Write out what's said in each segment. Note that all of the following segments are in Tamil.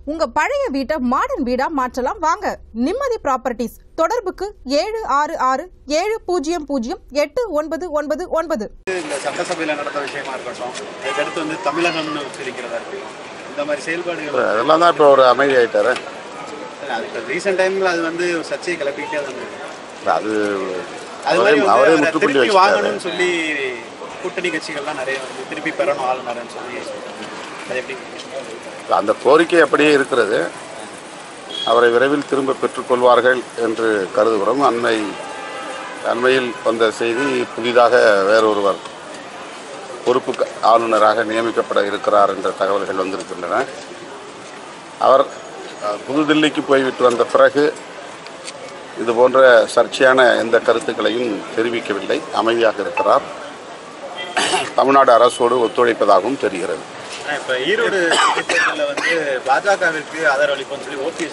உங்க பழைய வீட்டை மாடர்ன் வீடா மாற்றலாம் வாங்க நிம்மதி ப்ராப்பர்ட்டிஸ் தொடர்புக்கு ஏழு ஆறு ஆறு ஏழு பூஜ்ஜியம் பூஜ்ஜியம் எட்டு ஒன்பது ஒன்பது ஒன்பது இந்த சட்டசபையில் நடந்த விஷயமா இருக்கட்டும் அதுக்கடுத்து வந்து தமிழகம்னு பிரிக்கிறதா இருக்கு இந்த மாதிரி செயல்பாடுகள் அதெல்லாம் தான் இப்போ ஒரு அமைதி ஆயிட்டாரு அதுக்கு ரீசெண்ட் டைம்ல அது வந்து ஒரு சர்ச்சையை கிளப்பிக்கிட்டே தான் இருந்தது. அது அது அவரே மாதிரி வந்து அவரே அவரை முற்றுப்புள்ளி திருப்பி வச்சுட்டாரு வாங்கணும்னு சொல்லி கூட்டணி கட்சிகள்லாம் நிறைய வந்து திருப்பி பெறணும் ஆளுநர்னு சொல்லி அது எப்படி அந்த கோரிக்கை அப்படியே இருக்கிறது அவரை விரைவில் திரும்ப பெற்றுக்கொள்வார்கள் என்று கருதுகிறோம் அண்மை அண்மையில் வந்த செய்தி புதிதாக வேறொருவர் பொறுப்பு க- ஆளுநராக நியமிக்கப்பட இருக்கிறார் என்ற தகவல்கள் வந்திருக்கின்றன அவர் அஹ், புதுதில்லிக்கு போய்விட்டு வந்த பிறகு இது போன்ற சர்ச்சையான எந்த கருத்துக்களையும் தெரிவிக்கவில்லை அமைதியாக இருக்கிறார் தமிழ்நாடு அரசோடு ஒத்துழைப்பதாகவும் தெரிகிறது ஆனா இப்ப ஈரோடு தேர்தலில் வந்து பாஜகவிற்கு ஆதரவு அளிப்போம்னு சொல்லி ஓபிஎஸ்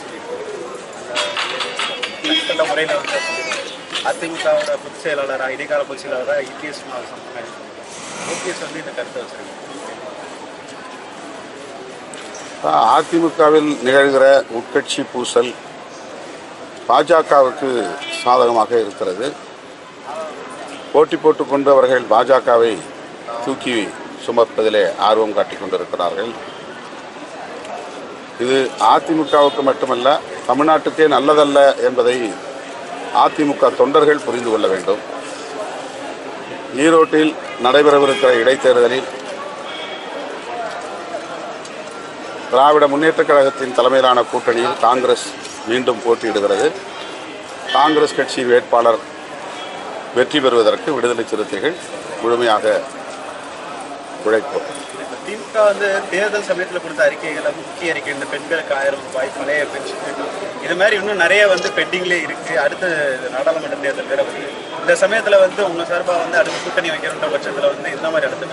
தனிப்பட்ட முறையில் வந்து அதிமுகவோட பொதுச் செயலாளராக இடைக்கால பொதுச் செயலாளராக இபிஎஸ் ஓபிஎஸ் வந்து இந்த கருத்தை வச்சிருக்காங்க அதிமுகவில் நிகழ்கிற உட்கட்சி பூசல் பாஜகவுக்கு சாதகமாக இருக்கிறது போட்டி போட்டுக்கொண்டு அவர்கள் பாஜகவை தூக்கி சுமப்பதிலே ஆர்வம் காட்டிக் கொண்டிருக்கிறார்கள் இது அதிமுகவுக்கு மட்டுமல்ல தமிழ்நாட்டுக்கே நல்லதல்ல என்பதை அதிமுக தொண்டர்கள் புரிந்து கொள்ள வேண்டும் ஈரோட்டில் நடைபெறவிருக்கிற இடைத்தேர்தலில் திராவிட முன்னேற்றக் கழகத்தின் தலைமையிலான கூட்டணியில் காங்கிரஸ் மீண்டும் போட்டியிடுகிறது காங்கிரஸ் கட்சியின் வேட்பாளர் வெற்றி பெறுவதற்கு விடுதலை சிறுத்தைகள் முழுமையாக உழைப்போம் இப்ப திமுக வந்து தேர்தல் சமயத்தில் கொடுத்த அறிக்கைகளை முக்கிய அறிக்கை இந்த பெண்களுக்கு ஆயிரம் ரூபாய் பழைய பென்ஷன் இது மாதிரி இன்னும் நிறைய வந்து பெண்டிங்லேயே இருக்கு அடுத்த நாடாளுமன்ற தேர்தல் வேற வருது இந்த சமயத்துல வந்து உங்க சார்பா வந்து அடுத்த கூட்டணி வைக்கிறன்ற பட்சத்துல வந்து இந்த மாதிரி அடுத்த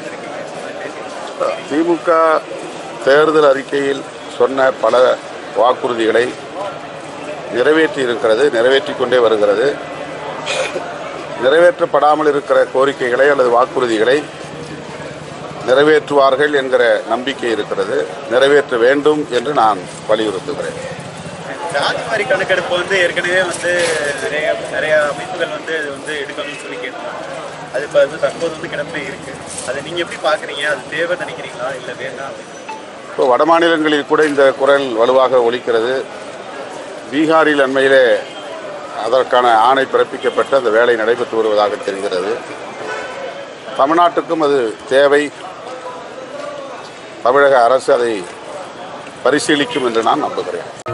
திமுக தேர்தல் அறிக்கையில் சொன்ன பல வாக்குறுதிகளை நிறைவேற்றி இருக்கிறது நிறைவேற்றிக் கொண்டே வருகிறது நிறைவேற்றப்படாமல் இருக்கிற கோரிக்கைகளை அல்லது வாக்குறுதிகளை நிறைவேற்றுவார்கள் என்கிற நம்பிக்கை இருக்கிறது நிறைவேற்ற வேண்டும் என்று நான் வலியுறுத்துகிறேன் ஜாதி வாரி கணக்கெடுப்பு வந்து ஏற்கனவே வந்து நிறைய நிறைய அமைப்புகள் வந்து அது வந்து எடுக்கணும்னு சொல்லி கேட்டாங்க அது இப்போ வந்து தற்போது வந்து கிடப்பிலே இருக்கு அதை நீங்க எப்படி பாக்குறீங்க அது தேவை நினைக்கிறீங்களா இல்ல வேண்டாம் அப்படின்னு? இப்போ வட மாநிலங்களில் கூட இந்த குரல் வலுவாக ஒலிக்கிறது பீகாரில் அண்மையிலே அதற்கான ஆணை பிறப்பிக்கப்பட்டு அந்த வேலை நடைபெற்று வருவதாக தெரிகிறது தமிழ்நாட்டுக்கும் அது தேவை தமிழக அரசு அதை பரிசீலிக்கும் என்று நான் நம்புகிறேன்